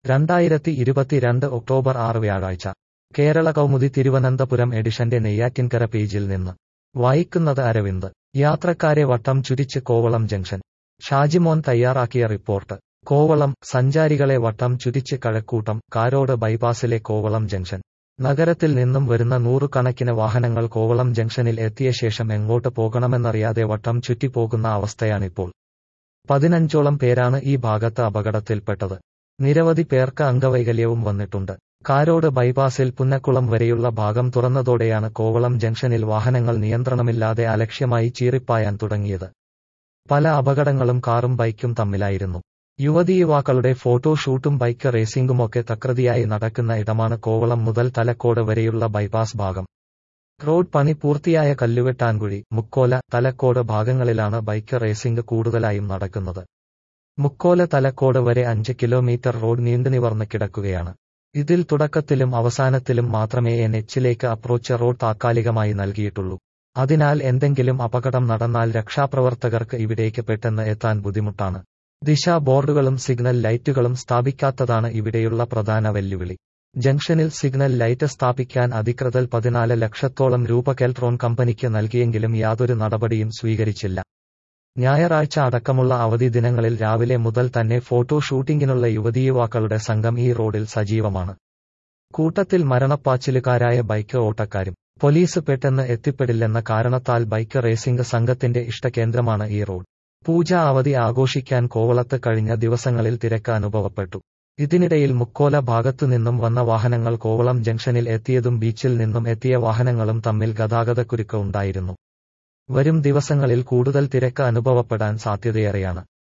രണ്ടായിരത്തി ഇരുപത്തിരണ്ട് ഒക്ടോബർ ആറ് വ്യാഴാഴ്ച കേരള കൗമുദി തിരുവനന്തപുരം എഡിഷന്റെ നെയ്യാറ്റിൻകര പേജിൽ നിന്ന് വായിക്കുന്നത് അരവിന്ദ് യാത്രക്കാരെ വട്ടം ചുരിച്ച് കോവളം ജംഗ്ഷൻ ഷാജിമോൻ തയ്യാറാക്കിയ റിപ്പോർട്ട് കോവളം സഞ്ചാരികളെ വട്ടം ചുരിച്ച് കഴക്കൂട്ടം കാരോട് ബൈപ്പാസിലെ കോവളം ജംഗ്ഷൻ നഗരത്തിൽ നിന്നും വരുന്ന നൂറുകണക്കിന് വാഹനങ്ങൾ കോവളം ജംഗ്ഷനിൽ എത്തിയ ശേഷം എങ്ങോട്ട് പോകണമെന്നറിയാതെ വട്ടം ചുറ്റിപ്പോകുന്ന അവസ്ഥയാണിപ്പോൾ പതിനഞ്ചോളം പേരാണ് ഈ ഭാഗത്ത് അപകടത്തിൽപ്പെട്ടത് നിരവധി പേർക്ക് അംഗവൈകല്യവും വന്നിട്ടുണ്ട് കാരോട് ബൈപ്പാസിൽ പുന്നക്കുളം വരെയുള്ള ഭാഗം തുറന്നതോടെയാണ് കോവളം ജംഗ്ഷനിൽ വാഹനങ്ങൾ നിയന്ത്രണമില്ലാതെ അലക്ഷ്യമായി ചീറിപ്പായാൻ തുടങ്ങിയത് പല അപകടങ്ങളും കാറും ബൈക്കും തമ്മിലായിരുന്നു യുവതി യുവാക്കളുടെ ഫോട്ടോ ഷൂട്ടും ബൈക്ക് റേസിംഗുമൊക്കെ തകൃതിയായി നടക്കുന്ന ഇടമാണ് കോവളം മുതൽ തലക്കോട് വരെയുള്ള ബൈപ്പാസ് ഭാഗം റോഡ് പണി പൂർത്തിയായ കല്ലുവെട്ടാൻകുഴി മുക്കോല തലക്കോട് ഭാഗങ്ങളിലാണ് ബൈക്ക് റേസിംഗ് കൂടുതലായും നടക്കുന്നത് മുക്കോല തലക്കോട് വരെ അഞ്ച് കിലോമീറ്റർ റോഡ് നീണ്ടുനിവർന്ന് കിടക്കുകയാണ് ഇതിൽ തുടക്കത്തിലും അവസാനത്തിലും മാത്രമേ എൻ എച്ചിലേക്ക് അപ്രോച്ച് റോഡ് താൽക്കാലികമായി നൽകിയിട്ടുള്ളൂ അതിനാൽ എന്തെങ്കിലും അപകടം നടന്നാൽ രക്ഷാപ്രവർത്തകർക്ക് ഇവിടേക്ക് പെട്ടെന്ന് എത്താൻ ബുദ്ധിമുട്ടാണ് ദിശാ ബോർഡുകളും സിഗ്നൽ ലൈറ്റുകളും സ്ഥാപിക്കാത്തതാണ് ഇവിടെയുള്ള പ്രധാന വെല്ലുവിളി ജംഗ്ഷനിൽ സിഗ്നൽ ലൈറ്റ് സ്ഥാപിക്കാൻ അധികൃതർ പതിനാല് ലക്ഷത്തോളം രൂപ കെൽട്രോൺ കമ്പനിക്ക് നൽകിയെങ്കിലും യാതൊരു നടപടിയും സ്വീകരിച്ചില്ല ഞായറാഴ്ച അടക്കമുള്ള അവധി ദിനങ്ങളിൽ രാവിലെ മുതൽ തന്നെ ഫോട്ടോ ഷൂട്ടിങ്ങിനുള്ള യുവതീയുവാക്കളുടെ സംഘം ഈ റോഡിൽ സജീവമാണ് കൂട്ടത്തിൽ മരണപ്പാച്ചിലുകാരായ ബൈക്ക് ഓട്ടക്കാരും പോലീസ് പെട്ടെന്ന് എത്തിപ്പെടില്ലെന്ന കാരണത്താൽ ബൈക്ക് റേസിംഗ് സംഘത്തിന്റെ ഇഷ്ടകേന്ദ്രമാണ് ഈ റോഡ് പൂജ അവധി ആഘോഷിക്കാൻ കോവളത്ത് കഴിഞ്ഞ ദിവസങ്ങളിൽ തിരക്ക് അനുഭവപ്പെട്ടു ഇതിനിടയിൽ മുക്കോല ഭാഗത്തു നിന്നും വന്ന വാഹനങ്ങൾ കോവളം ജംഗ്ഷനിൽ എത്തിയതും ബീച്ചിൽ നിന്നും എത്തിയ വാഹനങ്ങളും തമ്മിൽ ഗതാഗതക്കുരുക്ക് ഉണ്ടായിരുന്നു വരും ദിവസങ്ങളിൽ കൂടുതൽ തിരക്ക് അനുഭവപ്പെടാൻ സാധ്യതയേറെയാണ്